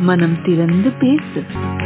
மனம் திறந்து பேசு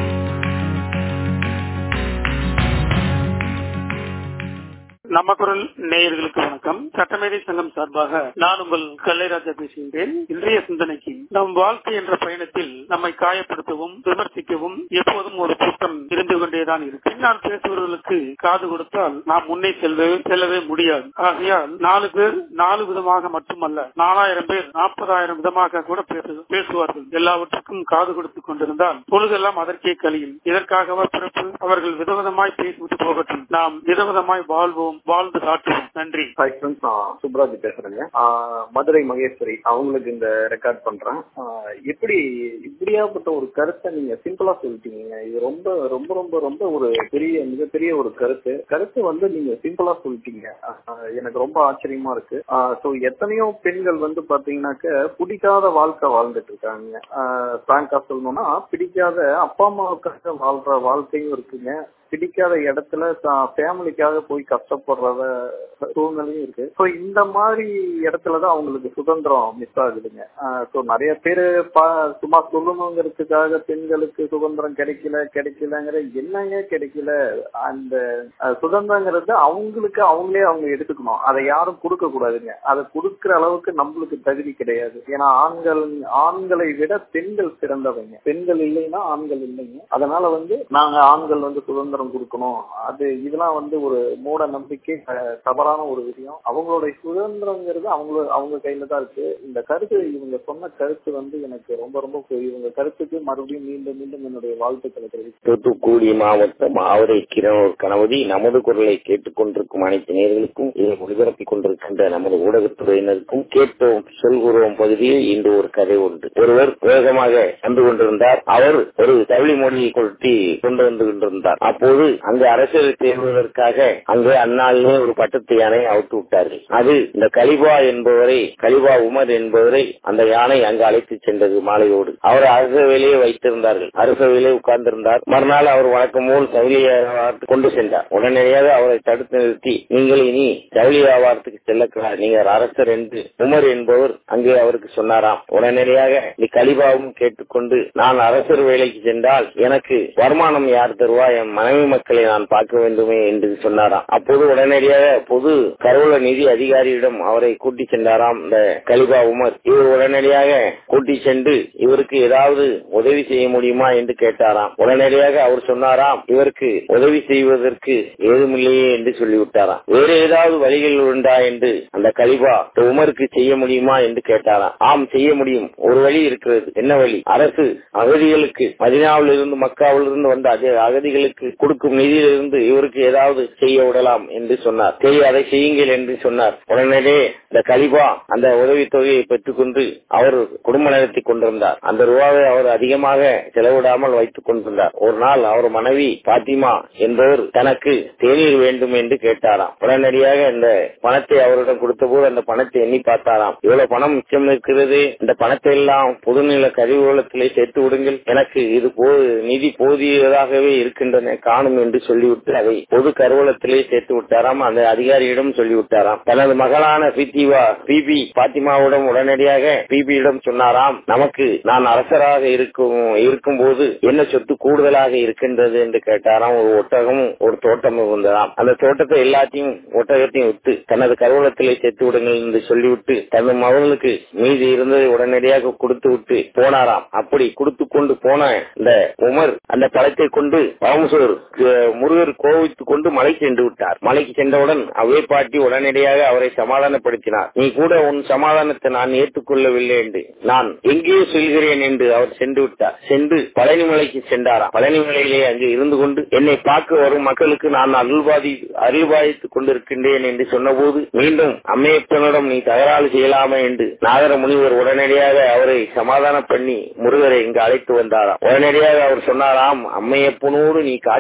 நம்ம குரல் நேயர்களுக்கு வணக்கம் சட்டமேதை சங்கம் சார்பாக நான் உங்கள் கல்லைராஜா பேசுகின்றேன் இன்றைய சிந்தனைக்கு நம் வாழ்க்கை என்ற பயணத்தில் நம்மை காயப்படுத்தவும் விமர்சிக்கவும் எப்போதும் ஒரு கூட்டம் இருந்து கொண்டேதான் இருக்கு நான் பேசுபவர்களுக்கு காது கொடுத்தால் நாம் முன்னே செல்வே செல்லவே முடியாது ஆகையால் நாலு பேர் நாலு விதமாக மட்டுமல்ல நாலாயிரம் பேர் நாற்பதாயிரம் விதமாக கூட பேசு- பேசுவார்கள் எல்லாவற்றுக்கும் காது கொடுத்துக் கொண்டிருந்தால் பொழுதெல்லாம் அதற்கே கழியும் இதற்காகவா பிறப்பு அவர்கள் விதவிதமாய் பேசிவிட்டு போகட்டும் நாம் விதவிதமாய் வாழ்வோம் வாழ்ந்து காட்டுவோம் நன்றி ஹாய் ஃப்ரெண்ட்ஸ் நான் சுப்ராஜ் பேசுறேங்க ஆஹ் மதுரை மகேஸ்வரி அவங்களுக்கு இந்த ரெக்கார்ட் பண்றேன் ஆஹ் எப்படி இப்படியாப்பட்ட ஒரு கருத்தை நீங்க சிம்பிளா சொல்லிட்டீங்க இது ரொம்ப ரொம்ப ரொம்ப ரொம்ப ஒரு பெரிய மிகப்பெரிய ஒரு கருத்து கருத்து வந்து நீங்க சிம்பிளா சொல்லிட்டீங்க ஆஹ் எனக்கு ரொம்ப ஆச்சரியமா இருக்கு ஸோ எத்தனையோ பெண்கள் வந்து பாத்தீங்கன்னாக்க பிடிக்காத வாழ்க்கை வாழ்ந்துட்டு இருக்காங்க பிராங்கா சொல்லணும்னா பிடிக்காத அப்பா அம்மாவுக்காக வாழ்ற வாழ்க்கையும் இருக்குங்க பிடிக்காத இடத்துல ஃபேமிலிக்காக போய் கஷ்டப்படுறத சூழ்நிலையும் இருக்கு ஸோ இந்த மாதிரி இடத்துலதான் அவங்களுக்கு சுதந்திரம் மிஸ் ஆகுதுங்க ஸோ நிறைய பேர் சும்மா சொல்லணுங்கிறதுக்காக பெண்களுக்கு சுதந்திரம் கிடைக்கல கிடைக்கலங்கிற என்னங்க கிடைக்கல அந்த அஹ், சுதந்திரங்கிறது அவங்களுக்கு அவங்களே அவங்க எடுத்துக்கணும் அதை யாரும் கொடுக்க கூடாதுங்க அதை கொடுக்கிற அளவுக்கு நம்மளுக்கு தகுதி கிடையாது ஏன்னா ஆண்கள் ஆண்களை விட பெண்கள் சிறந்தவங்க பெண்கள் இல்லைன்னா ஆண்கள் இல்லைங்க அதனால வந்து நாங்க ஆண்கள் வந்து சுதந்திரம் கொடுக்கணும் அது இதெல்லாம் வந்து ஒரு மூட நம்பிக்கை அஹ், தவறான ஒரு விஷயம் அவங்களுடைய சுதந்திரங்கிறது அவங்க அவங்க கையில தான் இருக்கு இந்த கருத்து இவங்க சொன்ன கருத்து வந்து எனக்கு ரொம்ப ரொம்ப பு- இவங்க கருத்துக்கு மறுபடியும் மீண்டும் மீண்டும் என்னுடைய வாழ்த்துக்களை தெரிவித்து தூத்துக்குடி மாவட்டம் ஆவரை கிரணூர் கணபதி நமது குரலை கேட்டுக் கொண்டிருக்கும் அனைத்து நேர்களுக்கும் இதை ஒளிபரப்பிக் கொண்டிருக்கின்ற நமது ஊடகத்துறையினருக்கும் கேட்போம் சொல்கிறோம் பகுதியில் இன்று ஒரு கதை உண்டு ஒருவர் வேகமாக வந்து கொண்டிருந்தார் அவர் ஒரு தவிழி மொழியை கொட்டி கொண்டு வந்து கொண்டிருந்தார் அப்போது அங்கு அரசியல் தேர்வதற்காக அங்கு அந்நாளிலே ஒரு பட்டத்து யானை அவுத்து விட்டார்கள் அது இந்த கலிபா என்பவரை கலிபா உமர் என்பவரை அந்த யானை அங்கு அழைத்து சென்றது மாலையோடு அவர் அரசவையிலே வைத்திருந்தார்கள் அரசவையிலே உட்கார்ந்திருந்தார் மறுநாள் அவர் வழக்கம் போல் சவுளி வியாபாரத்துக்கு கொண்டு சென்றார் உடனடியாக அவரை தடுத்து நிறுத்தி நீங்கள் இனி சவுளி வியாபாரத்துக்கு செல்லக்கூடாது நீங்கள் அரசர் என்று உமர் என்பவர் அங்கே அவருக்கு சொன்னாராம் உடனடியாக இந்த கலிபாவும் கேட்டுக்கொண்டு நான் அரசர் வேலைக்கு சென்றால் எனக்கு வருமானம் யார் தருவா என் மனைவி மக்களை நான் பார்க்க வேண்டுமே என்று சொன்னாராம் அப்போது உடனடியாக பொது கருவூல நிதி அதிகாரியிடம் அவரை கூட்டி சென்றாராம் இந்த கலிபா உமர் இவர் உடனடியாக கூட்டி சென்று இவருக்கு ஏதாவது உதவி செய்ய முடியுமா என்று கேட்டாராம் உடனடியாக அவர் சொன்னாராம் இவருக்கு உதவி செய்வதற்கு ஏதுமில்லையே என்று சொல்லிவிட்டாராம் வேறு ஏதாவது வழிகள் உண்டா என்று அந்த கலிபா இந்த உமருக்கு செய்ய முடியுமா என்று கேட்டாராம் ஆம் செய்ய முடியும் ஒரு வழி இருக்கிறது என்ன வழி அரசு அகதிகளுக்கு மதினாவில் இருந்து மக்காவில் இருந்து வந்த அதே அகதிகளுக்கு கொடுக்கும் நிதியிலிருந்து இவருக்கு ஏதாவது செய்ய விடலாம் என்று சொன்னார் சரி அதை செய்யுங்கள் என்று சொன்னார் உடனடியே இந்த கலிபா அந்த உதவித் தொகையை பெற்றுக்கொண்டு அவர் குடும்ப நடத்தி கொண்டிருந்தார் அந்த ரூபாவை அவர் அதிகமாக செலவிடாமல் வைத்துக் கொண்டிருந்தார் ஒரு நாள் அவர் மனைவி பாத்திமா என்பவர் தனக்கு தேநீர் வேண்டும் என்று கேட்டாராம் உடனடியாக இந்த பணத்தை அவரிடம் கொடுத்தபோது அந்த பணத்தை எண்ணி பார்த்தாராம் இவ்வளவு பணம் மிச்சம் இருக்கிறது இந்த பணத்தை எல்லாம் பொதுநில கருவூலத்திலே சேர்த்து விடுங்கள் எனக்கு இது போ நிதி போதியதாகவே இருக்கின்றன காணும் என்று சொல்லிவிட்டு அதை பொது கருவூலத்திலே சேர்த்து விட்டாராம் அந்த அதிகாரியிடம் சொல்லிவிட்டாராம் தனது மகளான பித்திவா பிபி பாத்திமாவிடம் உடனடியாக பிபியிடம் சொன்னாராம் நமக்கு நான் அரசராக இருக்கும் இருக்கும் போது என்ன சொத்து கூடுதலாக இருக்கின்றது என்று கேட்டாராம் ஒரு ஒட்டகமும் ஒரு தோட்டமும் இருந்ததாம் அந்த தோட்டத்தை எல்லாத்தையும் ஒட்டகத்தையும் விட்டு தனது கருவூலத்திலே சேர்த்து விடுங்கள் என்று சொல்லிவிட்டு தனது மகனுக்கு மீதி இருந்ததை உடனடியாக கொடுத்து விட்டு போனாராம் அப்படி கொடுத்து கொண்டு போன இந்த உமர் அந்த பழத்தை கொண்டு பரமசூர் அஹ், முருகர் கோவித்துக் கொண்டு மலை சென்று விட்டார் மலைக்கு சென்றவுடன் அவ்வே பாட்டி உடனடியாக அவரை சமாதானப்படுத்தினார் நீ கூட உன் சமாதானத்தை நான் ஏற்றுக்கொள்ளவில்லை என்று நான் எங்கேயோ செல்கிறேன் என்று அவர் சென்று விட்டார் சென்று பழனி மலைக்கு சென்றாராம் பழனி மலையிலே அங்கே இருந்து கொண்டு என்னை பார்க்க வரும் மக்களுக்கு நான் அருள்பாதி அருள்பாதித்துக் கொண்டிருக்கின்றேன் என்று சொன்னபோது மீண்டும் அம்மையப்பனிடம் நீ தகராறு செய்யலாமா என்று நாகர முனிவர் உடனடியாக அவரை சமாதானம் பண்ணி முருகரை இங்கு அழைத்து வந்தாராம் உடனடியாக அவர் சொன்னாராம் அம்மையப்பனோடு நீ காட்சி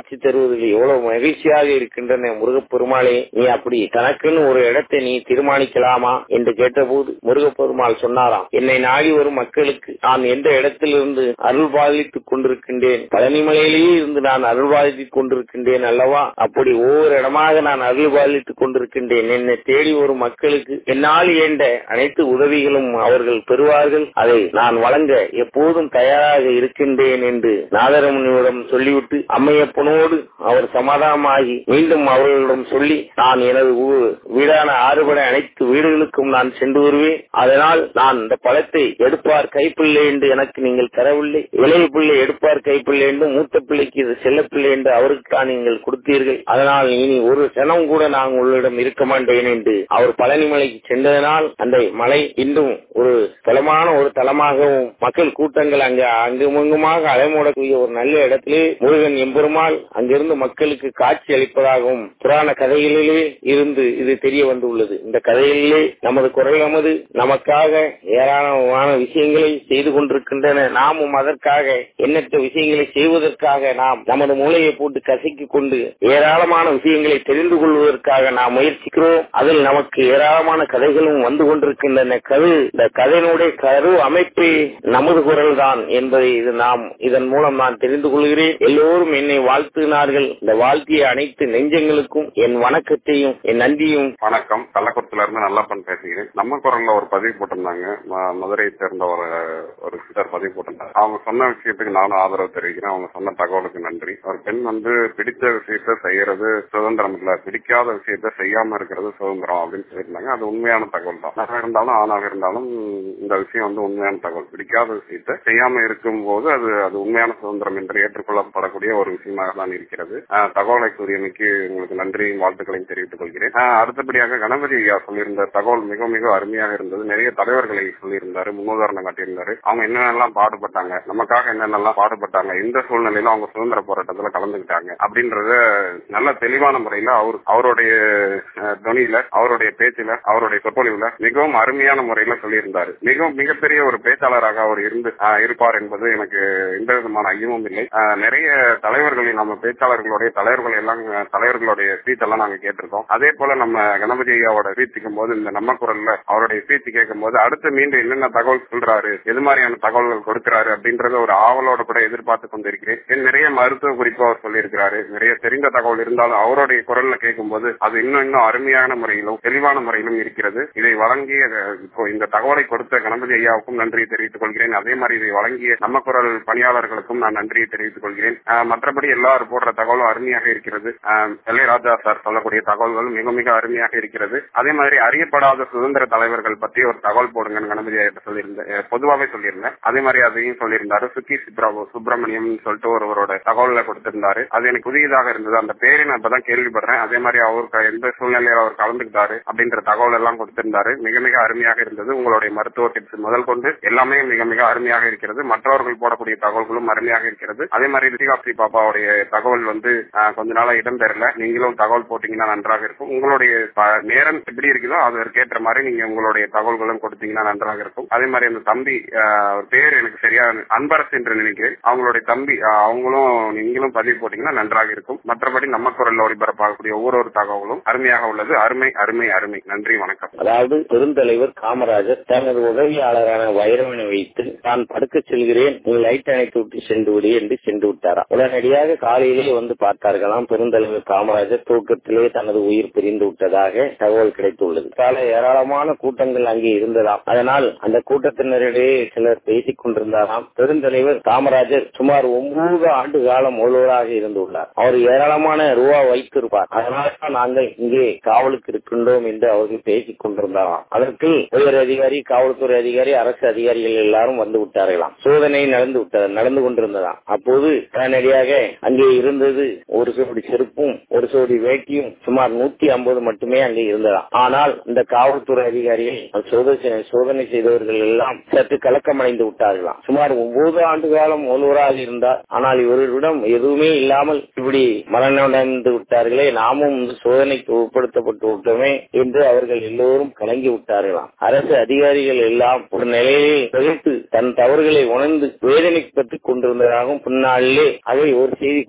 காட்சி தருவதில் எவ்வளவு மகிழ்ச்சியாக இருக்கின்றன முருகப்பெருமாளே நீ அப்படி தனக்குன்னு ஒரு இடத்தை நீ தீர்மானிக்கலாமா என்று கேட்டபோது முருகப்பெருமாள் சொன்னாராம் என்னை நாடி வரும் மக்களுக்கு நான் எந்த இடத்திலிருந்து அருள் பாதித்துக் கொண்டிருக்கின்றேன் பழனிமலையிலேயே இருந்து நான் அருள் பாதித்துக் கொண்டிருக்கின்றேன் அல்லவா அப்படி ஒவ்வொரு இடமாக நான் அருள் பாதித்துக் கொண்டிருக்கின்றேன் என்னை தேடி வரும் மக்களுக்கு என்னால் இயன்ற அனைத்து உதவிகளும் அவர்கள் பெறுவார்கள் அதை நான் வழங்க எப்போதும் தயாராக இருக்கின்றேன் என்று நாதரமுனியிடம் சொல்லிவிட்டு அம்மையப்பனோடு அவர் சமாதானமாகி மீண்டும் அவர்களிடம் சொல்லி நான் எனது ஊ- வீடான ஆறுபடை அனைத்து வீடுகளுக்கும் நான் சென்று வருவேன் அதனால் நான் இந்த பழத்தை எடுப்பார் கைப்பிள்ளை என்று எனக்கு நீங்கள் தரவில்லை இளைய பிள்ளை எடுப்பார் கைப்பிள்ளை என்று மூத்த பிள்ளைக்கு இது செல்லப்பிள்ளை என்று அவருக்கு தான் நீங்கள் கொடுத்தீர்கள் அதனால் இனி ஒரு சனம் கூட நான் உங்களிடம் இருக்க மாட்டேன் என்று அவர் பழனிமலைக்கு சென்றதனால் அந்த மலை இன்னும் ஒரு தலமான ஒரு தலமாகவும் மக்கள் கூட்டங்கள் அங்கு அங்குமங்குமாக அலைமோடக்கூடிய ஒரு நல்ல இடத்திலே முருகன் எம்பெருமாள் அங்கிருந்து மக்களுக்கு காட்சி அளிப்பதாகவும் புராண கதைகளிலே இருந்து இது தெரிய வந்துள்ளது இந்த கதைகளிலே நமது குரல் நமது நமக்காக ஏராளமான விஷயங்களை செய்து கொண்டிருக்கின்றன நாமும் அதற்காக எண்ணற்ற விஷயங்களை செய்வதற்காக நாம் நமது மூளையை போட்டு கசக்கிக் கொண்டு ஏராளமான விஷயங்களை தெரிந்து கொள்வதற்காக நாம் முயற்சிக்கிறோம் அதில் நமக்கு ஏராளமான கதைகளும் வந்து கொண்டிருக்கின்றன கரு இந்த கதையினுடைய கரு அமைப்பே நமது குரல் தான் என்பதை இது நாம் இதன் மூலம் நான் தெரிந்து கொள்கிறேன் எல்லோரும் என்னை வாழ்த்தினார்கள் இந்த வாழ்த்திய அனைத்து நெஞ்சங்களுக்கும் என் வணக்கத்தையும் என் நன்றியும் வணக்கம் கள்ளக்குறிச்சில இருந்து நல்லப்பன் பேசுகிறேன் நம்ம குரல்ல ஒரு பதிவு போட்டிருந்தாங்க ம- மதுரையை சேர்ந்த ஒரு ஒரு சிலர் பதிவு போட்டிருந்தாங்க அவங்க சொன்ன விஷயத்துக்கு நானும் ஆதரவு தெரிவிக்கிறேன் அவங்க சொன்ன தகவலுக்கு நன்றி ஒரு பெண் வந்து பிடிச்ச விஷயத்த செய்யறது சுதந்திரம் இல்ல பிடிக்காத விஷயத்த செய்யாம இருக்கிறது சுதந்திரம் அப்படின்னு சொல்லியிருந்தாங்க அது உண்மையான தகவல் தான் பெண்ணாக இருந்தாலும் ஆணாக இருந்தாலும் இந்த விஷயம் வந்து உண்மையான தகவல் பிடிக்காத விஷயத்த செய்யாம இருக்கும் போது அது அது உண்மையான சுதந்திரம் என்று ஏற்றுக்கொள்ளப்படக்கூடிய ஒரு விஷயமாக தான் இருக்கிறது ஆஹ் தகவலை கூறியமைக்கு உங்களுக்கு நன்றியும் வாழ்த்துக்களையும் தெரிவித்துக் கொள்கிறேன் ஆஹ் அடுத்தபடியாக கணபதி ஐயா சொல்லியிருந்த தகவல் மிக மிக அருமையாக இருந்தது நிறைய தலைவர்களை சொல்லியிருந்தாரு முன்னுதாரணம் காட்டியிருந்தாரு அவங்க என்னென்னலாம் பாடுபட்டாங்க நமக்காக என்னென்னலாம் பாடுபட்டாங்க இந்த சூழ்நிலையில அவங்க சுதந்திர போராட்டத்துல கலந்துக்கிட்டாங்க அப்படின்றத நல்ல தெளிவான முறையில அவர் அவருடைய அஹ், தொனியில அவருடைய பேச்சுல அவருடைய சொற்பொழிவுல மிகவும் அருமையான முறையில சொல்லியிருந்தாரு மிகவும் மிகப்பெரிய ஒரு பேச்சாளராக அவர் இருந்து ஆஹ், இருப்பார் என்பது எனக்கு எந்த விதமான ஐயமும் இல்லை ஆஹ், நிறைய தலைவர்களை நம்ம பேச்சாளர்களுடைய தலைவர்கள் எல்லாம் அஹ், தலைவர்களுடைய ஸ்பீச் எல்லாம் நாங்க கேட்டிருக்கோம் அதே போல நம்ம கணபதி ஐயாவோட ஸ்பீச் போது இந்த நம்ம குரல்ல அவருடைய ஸ்பீச் கேட்கும் போது அடுத்து மீண்டும் என்னென்ன தகவல் சொல்றாரு எது மாதிரியான தகவல்கள் கொடுக்கிறாரு அப்படின்றத ஒரு ஆவலோட கூட எதிர்பார்த்து கொண்டிருக்கிறேன் ஏன் நிறைய மருத்துவ குறிப்பு அவர் சொல்லியிருக்கிறாரு நிறைய தெரிந்த தகவல் இருந்தாலும் அவருடைய குரல்ல கேட்கும்போது அது இன்னும் இன்னும் அருமையான முறையிலும் தெளிவான முறையிலும் இருக்கிறது இதை வழங்கிய அஹ், இப்போ இந்த தகவலை கொடுத்த கணபதி ஐயாவுக்கும் நன்றியை தெரிவித்துக் கொள்கிறேன் அதே மாதிரி இதை வழங்கிய நம்ம குரல் பணியாளர்களுக்கும் நான் நன்றியை தெரிவித்துக் கொள்கிறேன் அஹ், மற்றபடி எல்லாரும் போடுற தகவலும் அருமையாக இருக்கிறது அஹ், எல்லை ராஜா சார் சொல்லக்கூடிய தகவல்கள் மிக மிக அருமையாக இருக்கிறது அதே மாதிரி அறியப்படாத சுதந்திர தலைவர்கள் பத்தி ஒரு தகவல் போடுங்கன்னு கணபதி ஐயா சொல்லியிருந்தேன் அஹ், பொதுவாவே சொல்லியிருந்தேன் அதே மாதிரி அதையும் சொல்லியிருந்தாரு சுக்கி சுப்ரா- சுப்பிரமணியம் சொல்லிட்டு ஒருவரோட தகவல்ல கொடுத்திருந்தாரு அது எனக்கு புதியதாக இருந்தது அந்த பேரை நான் இப்பதான் கேள்விப்படுறேன் அதே மாதிரி அவருக்கு எந்த சூழ்நிலையில அவர் கலந்துக்கிட்டாரு அப்படின்ற தகவல் எல்லாம் கொடுத்திருந்தாரு மிக மிக அருமையாக இருந்தது உங்களுடைய மருத்துவ டிப்ஸ் முதல் கொண்டு எல்லாமே மிக மிக அருமையாக இருக்கிறது மற்றவர்கள் போடக்கூடிய தகவல்களும் அருமையாக இருக்கிறது அதே மாதிரி ரிஷிகாப்தி பாப்பாவுடைய தகவல் வந்து ஆஹ், கொஞ்ச நாளா இடம்பெறல நீங்களும் தகவல் போட்டீங்கன்னா நன்றாக இருக்கும் உங்களுடைய ப- நேரம் எப்படி இருக்குதோ அதற்கேற்ற மாதிரி நீங்க உங்களுடைய தகவல்களும் கொடுத்தீங்கன்னா நன்றாக இருக்கும் அதே மாதிரி அந்த தம்பி ஆஹ், அவர் பேர் எனக்கு சரியா அன்பரசு என்று நினைக்கிறேன் அவங்களுடைய தம்பி ஆஹ், அவங்களும் நீங்களும் பதிவு போட்டீங்கன்னா நன்றாக இருக்கும் மற்றபடி நம்ம குரல்ல ஒளிபரப்பாகக்கூடிய ஒவ்வொரு ஒரு தகவலும் அருமையாக உள்ளது அருமை அருமை அருமை நன்றி வணக்கம் அதாவது பெருந்தலைவர் காமராஜர் தனது உதவியாளரான வைரவனை வைத்து தான் படுக்கச் செல்கிறேன் நீ லைட் அணைத்து விட்டு சென்று விடு என்று சென்று விட்டாராம் உடனடியாக காலையிலே வந்து பார்த்தார்களாம் பெருந்தலைவர் காமராஜர் தூக்கத்திலே தனது உயிர் பிரிந்து விட்டதாக தகவல் கிடைத்துள்ளது கால ஏராளமான கூட்டங்கள் அங்கே இருந்ததாம் அதனால் அந்த கூட்டத்தினரிடையே சிலர் பேசிக் கொண்டிருந்தாராம் பெருந்தலைவர் காமராஜர் சுமார் ஒன்பது ஆண்டு காலம் முதல்வராக இருந்துள்ளார் அவர் ஏராளமான ரூபா வைத்திருப்பார் அதனால்தான் நாங்கள் இங்கே காவலுக்கு இருக்கின்றோம் என்று அவர்கள் பேசிக் கொண்டிருந்தாராம் அதற்கு உயர் அதிகாரி காவல்துறை அதிகாரி அரசு அதிகாரிகள் எல்லாரும் வந்து விட்டார்களாம் சோதனை நடந்து விட்டது நடந்து கொண்டிருந்ததாம் அப்போது உடனடியாக அங்கே இருந்தது ஒரு சோடி செருப்பும் ஒரு சோடி வேட்டியும் சுமார் நூத்தி ஐம்பது மட்டுமே அங்கே இருந்ததாம் ஆனால் இந்த காவல்துறை அதிகாரிகள் சோதனை சோதனை செய்தவர்கள் எல்லாம் சற்று கலக்கமடைந்து விட்டார்களாம் சுமார் ஒன்பது ஆண்டு காலம் முதல்வராக இருந்தார் ஆனால் இவரிடம் எதுவுமே இல்லாமல் இப்படி மரணமடைந்து விட்டார்களே நாமும் இந்த சோதனைக்கு உட்படுத்தப்பட்டு விட்டோமே என்று அவர்கள் எல்லோரும் கலங்கி விட்டார்களாம் அரசு அதிகாரிகள் எல்லாம் ஒரு நிலையை தவிர்த்து தன் தவறுகளை உணர்ந்து வேதனைப்பட்டுக் கொண்டிருந்ததாகவும் பின்னாளிலே அதை ஒரு செய்திக்குறிப்பு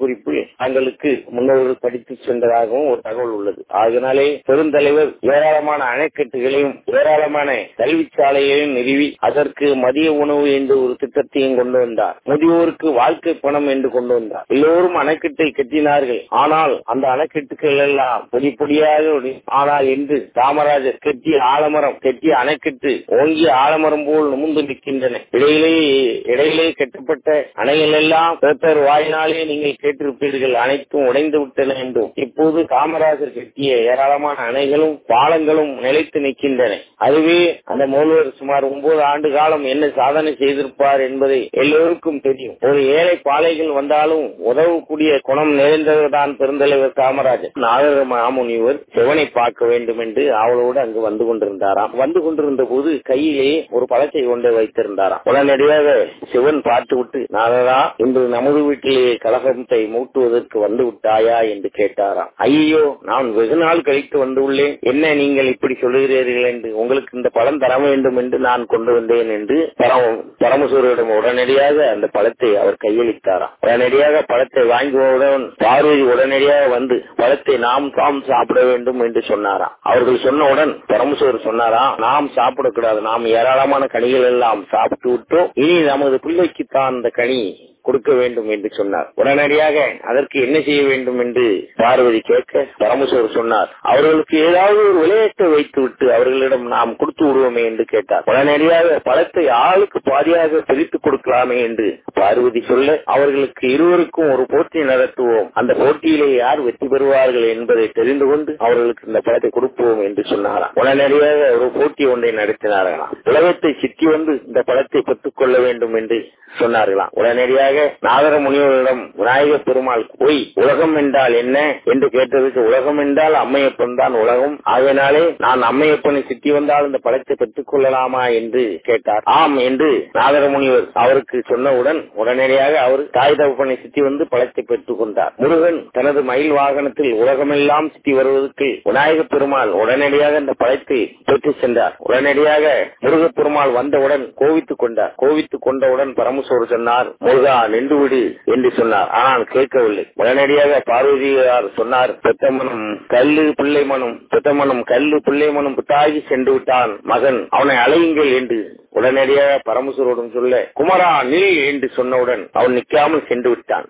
குறிப்பு தங்களுக்கு முன்னோர்கள் படித்து சென்றதாகவும் ஒரு தகவல் உள்ளது அதனாலே பெருந்தலைவர் ஏராளமான அணைக்கட்டுகளையும் ஏராளமான கல்விச்சாலைகளையும் நிறுவி அதற்கு மதிய உணவு என்ற ஒரு திட்டத்தையும் கொண்டு வந்தார் முதியோருக்கு வாழ்க்கை பணம் என்று கொண்டு வந்தார் எல்லோரும் அணைக்கட்டை கட்டினார்கள் ஆனால் அந்த அணைக்கட்டுகள் எல்லாம் பொடி பொடியாக ஒடி- ஆனால் என்று காமராஜர் கட்டிய ஆலமரம் கட்டிய அணைக்கட்டு ஓங்கிய ஆலமரம் போல் நிமிர்ந்து நிற்கின்றன இடையிலே இடையிலே கட்டப்பட்ட அணைகள் எல்லாம் பேப்பர் வாயினாலே நீங்கள் கேட்டிருப்பீர்கள் அனைத்தும் உடைந்து விட்டன என்றும் இப்போது காமராஜர் கட்டிய ஏராளமான அணைகளும் பாலங்களும் நிலைத்து நிற்கின்றன அதுவே அந்த மூலவர் சுமார் ஒன்பது ஆண்டு காலம் என்ன சாதனை செய்திருப்பார் என்பதை எல்லோருக்கும் தெரியும் ஒரு ஏழை பாலைகள் வந்தாலும் உதவக்கூடிய குணம் நிறைந்தவர் தான் பெருந்தலைவர் காமராஜர் நாகர மாமுனிவர் சிவனை பார்க்க வேண்டும் என்று அவளோடு அங்கு வந்து கொண்டிருந்தாராம் வந்து கொண்டிருந்த போது கையிலே ஒரு பழத்தை கொண்டு வைத்திருந்தாராம் உடனடியாக சிவன் பார்த்து விட்டு நாகரா இன்று நமது வீட்டிலே கலகத்தை மூட்டுவதற்கு வந்து விட்டாயா என்று கேட்டாராம் ஐயோ நான் வெகு நாள் கழித்து வந்துள்ளேன் என்ன நீங்கள் இப்படி சொல்லுகிறீர்கள் என்று உங்களுக்கு இந்த பழம் தர வேண்டும் என்று நான் கொண்டு வந்தேன் என்று பரம பரமசூரியிடம் உடனடியாக அந்த பழத்தை அவர் கையளித்தாராம் உடனடியாக பழத்தை வாங்குவதுடன் பார்வதி உடனடியாக வந்து பழத்தை நாம் தாம் சாப்பிட வேண்டும் என்று சொன்னாராம் அவர்கள் சொன்னவுடன் பரமசூர் சொன்னாராம் நாம் சாப்பிடக்கூடாது நாம் ஏராளமான கனிகள் எல்லாம் சாப்பிட்டு விட்டோம் இனி நமது பிள்ளைக்குத்தான் அந்த கனி கொடுக்க வேண்டும் என்று சொன்னார் உடனடியாக அதற்கு என்ன செய்ய வேண்டும் என்று பார்வதி கேட்க பரமேஸ்வர் சொன்னார் அவர்களுக்கு ஏதாவது ஒரு விளையாட்டை வைத்து விட்டு அவர்களிடம் நாம் கொடுத்து விடுவோமே என்று கேட்டார் உடனடியாக பழத்தை ஆளுக்கு பாதியாக பிரித்து கொடுக்கலாமே என்று பார்வதி சொல்ல அவர்களுக்கு இருவருக்கும் ஒரு போட்டி நடத்துவோம் அந்த போட்டியிலே யார் வெற்றி பெறுவார்கள் என்பதை தெரிந்து கொண்டு அவர்களுக்கு இந்த பழத்தை கொடுப்போம் என்று சொன்னாராம் உடனடியாக ஒரு போட்டி ஒன்றை நடத்தினார்களாம் உலகத்தை சித்தி வந்து இந்த பழத்தை பெற்றுக் கொள்ள வேண்டும் என்று சொன்னார்களாம் உடனடியாக நாகர முனிவரிடம் விநாயக பெருமாள் போய் உலகம் என்றால் என்ன என்று கேட்டதுக்கு உலகம் என்றால் அம்மையப்பன் தான் உலகம் ஆகையினாலே நான் அம்மையப்பனை சித்தி வந்தால் இந்த பழத்தை பெற்றுக் கொள்ளலாமா என்று கேட்டார் ஆம் என்று நாகர முனிவர் அவருக்கு சொன்னவுடன் உடனடியாக அவர் தாய் தகப்பனை சித்தி வந்து பழத்தை பெற்றுக் கொண்டார் முருகன் தனது மயில் வாகனத்தில் உலகமெல்லாம் சுத்தி வருவதற்கு விநாயக பெருமாள் உடனடியாக இந்த பழத்தை பெற்று சென்றார் உடனடியாக முருகப் பெருமாள் வந்தவுடன் கோவித்துக் கொண்டார் கோவித்துக் கொண்டவுடன் பரமசோர் சொன்னார் முருகா நின்று விடு என்று சொன்னார் ஆனால் கேட்கவில்லை உடனடியாக பார்வதியார் சொன்னார் பெத்த மனம் கல்லு பிள்ளை மனம் பெத்த மனம் கல்லு பிள்ளை மனம் புத்தாகி சென்று விட்டான் மகன் அவனை அழையுங்கள் என்று உடனடியாக பரமசுரோடும் சொல்ல குமரா நில் என்று சொன்னவுடன் அவன் நிற்காமல் சென்று விட்டான்